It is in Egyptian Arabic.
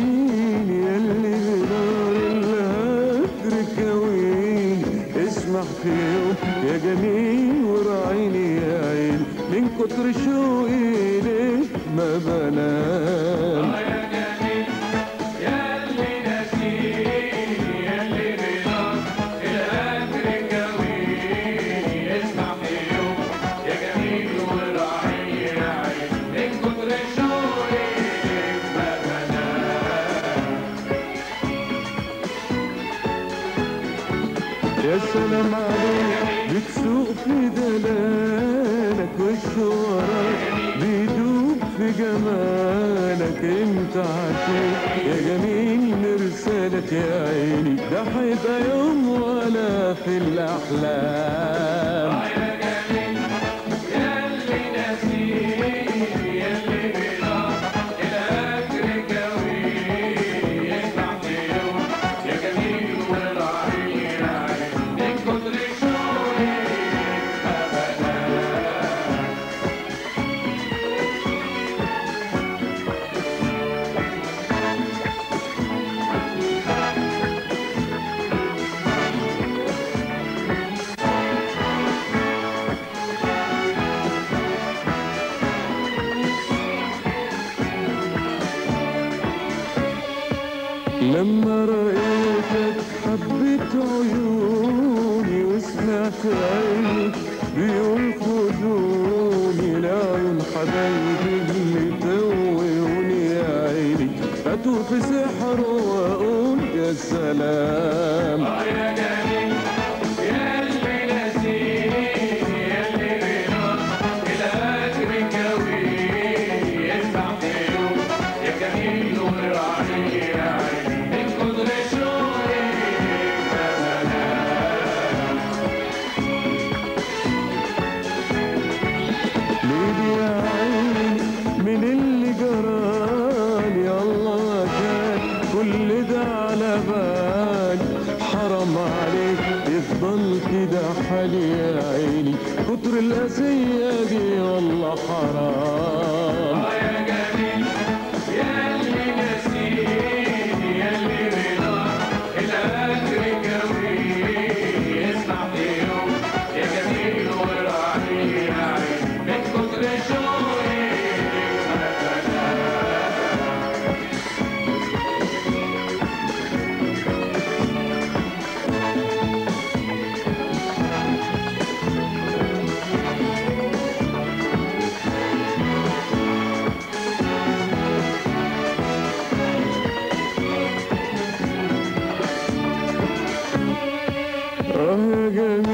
جميل يلي بنار الهدر كوين اسمع في يوم يا جميل وراعيني يا عين من كتر شوقي ليك ما بنام يا سلام عليك بتسوق في دلالك والشوارع بيدوب في جمالك انت عاشق يا جميل مرسالك يا عيني ده هيبقى يوم ولا في الاحلام لما رأيتك حبيت عيوني وسمعت عينك بيقول خدوني لعيون حبايبي اللي توهوني يا عيني أتوه في سحر وأقول يا سلام ليلي يا عيني من اللي جرالي الله كان كل ده على بالي حرام عليك يفضل كده حالي يا عيني كتر الأذية دي والله حرام آه يا جميل